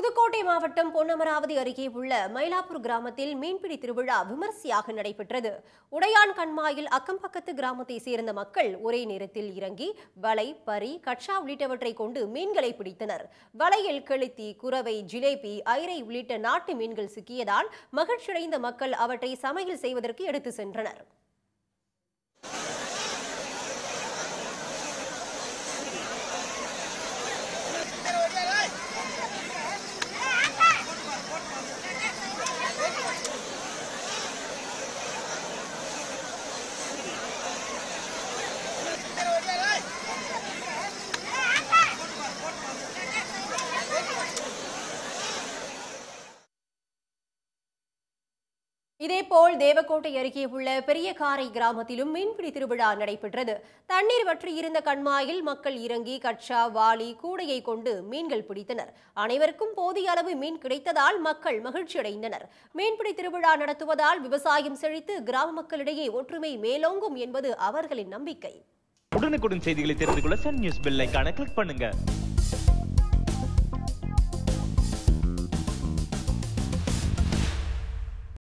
புதுக்கோட்டை மாவட்டம் பொன்னமராவதி அருகே உள்ள மயிலாப்பூர் கிராமத்தில் மீன்பிடி திருவிழா விமர்சையாக நடைபெற்றது உடையான் கண்மாயில் அக்கம் பக்கத்து கிராமத்தை சேர்ந்த மக்கள் ஒரே நேரத்தில் இறங்கி வலை பரி கட்சா உள்ளிட்டவற்றை கொண்டு மீன்களை பிடித்தனர் வலையில் கெளுத்தி குரவை ஜிலேபி ஐரை உள்ளிட்ட நாட்டு மீன்கள் சிக்கியதால் மகிழ்ச்சியடைந்த மக்கள் அவற்றை சமையல் செய்வதற்கு எடுத்து சென்றனர் இதேபோல் தேவக்கோட்டை அருகே உள்ள பெரியகாரை கிராமத்திலும் மீன்பிடி திருவிழா நடைபெற்றது தண்ணீர் வற்றி இருந்த கண்மாயில் மக்கள் இறங்கி கட்சா வாளி கூடையை கொண்டு மீன்கள் பிடித்தனர் அனைவருக்கும் போதிய அளவு மீன் கிடைத்ததால் மக்கள் மகிழ்ச்சியடைந்தனர் மீன்பிடி திருவிழா நடத்துவதால் விவசாயம் செழித்து கிராம மக்களிடையே ஒற்றுமை மேலோங்கும் என்பது அவர்களின் நம்பிக்கை உடனுக்குடன் செய்திகளை தெரிந்து கொள்ள சன் நியூஸ் பெல் ஐகானை கிளிக் பண்ணுங்க